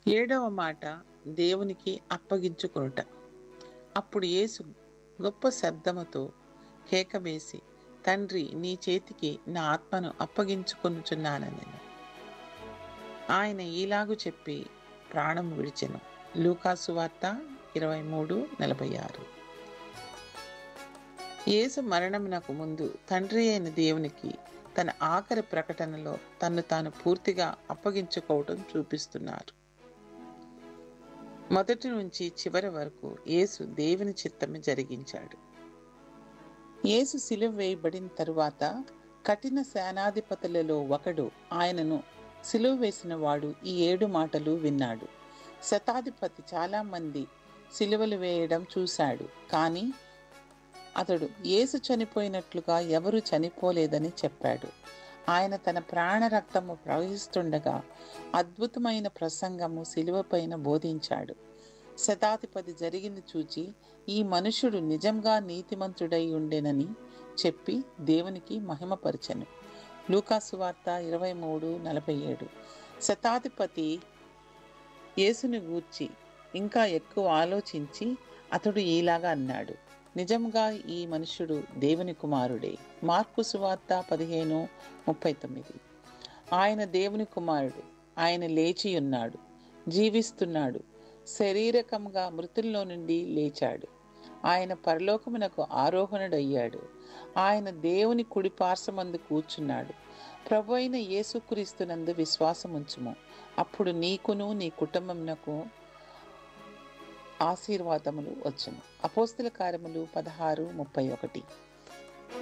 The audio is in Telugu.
ఏడవ మాట దేవునికి అప్పగించుకొనుట అప్పుడు యేసు గొప్ప శబ్దముతో కేక వేసి తండ్రి నీ చేతికి నా ఆత్మను అప్పగించుకొనుచున్నానని ఆయన ఈలాగు చెప్పి ప్రాణం విడిచెను లూకాసు వార్త ఇరవై మూడు నలభై ఆరు యేసు మరణమునకు ముందు తండ్రి అయిన దేవునికి తన ఆఖరి ప్రకటనలో తన్ను తాను పూర్తిగా అప్పగించుకోవడం చూపిస్తున్నారు మొదటి నుంచి చివరి వరకు యేసు దేవుని చిత్తము జరిగించాడు యేసు సిలువ వేయబడిన తరువాత కఠిన సేనాధిపతులలో ఒకడు ఆయనను సిలువ వేసిన వాడు ఈ ఏడు మాటలు విన్నాడు శతాధిపతి చాలా మంది సిలువలు వేయడం చూశాడు కానీ అతడు యేసు చనిపోయినట్లుగా ఎవరు చనిపోలేదని చెప్పాడు ఆయన తన ప్రాణ రక్తము ప్రవహిస్తుండగా అద్భుతమైన ప్రసంగము శిలువపైన బోధించాడు శతాధిపతి జరిగింది చూచి ఈ మనుషుడు నిజంగా నీతిమంతుడై ఉండెనని చెప్పి దేవునికి మహిమపరచెను లూకాసు వార్త ఇరవై మూడు నలభై ఏడు శతాధిపతి యేసుని గూర్చి ఇంకా ఎక్కువ ఆలోచించి అతడు ఈలాగా అన్నాడు నిజంగా ఈ మనుషుడు దేవుని కుమారుడే మార్కు సువార్త పదిహేను ముప్పై తొమ్మిది ఆయన దేవుని కుమారుడు ఆయన లేచి ఉన్నాడు జీవిస్తున్నాడు శరీరకంగా మృతుల్లో నుండి లేచాడు ఆయన పరలోకమునకు ఆరోహణుడయ్యాడు ఆయన దేవుని కుడి పార్శ్వమందు కూర్చున్నాడు ప్రభు అయిన యేసుక్రీస్తునందు విశ్వాసముంచుము అప్పుడు నీకును నీ కుటుంబమునకు ఆశీర్వాదములు వచ్చును అపోస్తుల కార్యములు పదహారు ముప్పై ఒకటి